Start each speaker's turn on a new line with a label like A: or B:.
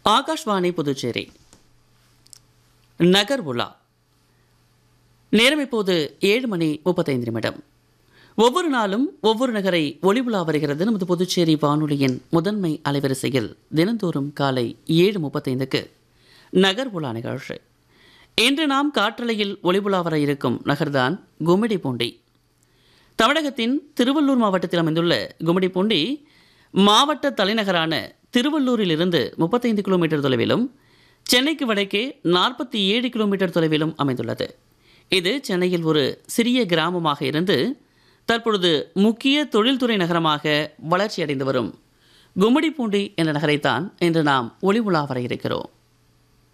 A: ஆகாஷ்வாணி புதுச்சேரி நகர் உலா நேரம் இப்போது ஏழு மணி முப்பத்தைந்து நிமிடம் ஒவ்வொரு நாளும் ஒவ்வொரு நகரை ஒளி உலா வருகிறது நமது புதுச்சேரி வானொலியின் முதன்மை அலைவரிசையில் தினந்தோறும் காலை ஏழு முப்பத்தைந்துக்கு நகர் உலா நிகழ்ச்சி இன்று நாம் காற்றலையில் ஒளி உலா வர இருக்கும் நகர்தான் கும்மிடிப்பூண்டி தமிழகத்தின் திருவள்ளூர் மாவட்டத்தில் அமைந்துள்ள கும்மிடிப்பூண்டி மாவட்ட தலைநகரான திருவள்ளூரிலிருந்து முப்பத்தைந்து கிலோமீட்டர் தொலைவிலும் சென்னைக்கு வடக்கே நாற்பத்தி ஏழு கிலோமீட்டர் தொலைவிலும் அமைந்துள்ளது இது சென்னையில் ஒரு சிறிய கிராமமாக இருந்து தற்பொழுது முக்கிய தொழில்துறை நகரமாக வளர்ச்சியடைந்து வரும் கும்மிடிப்பூண்டி என்ற நகரைத்தான் இன்று நாம் ஒளி உலா வர இருக்கிறோம்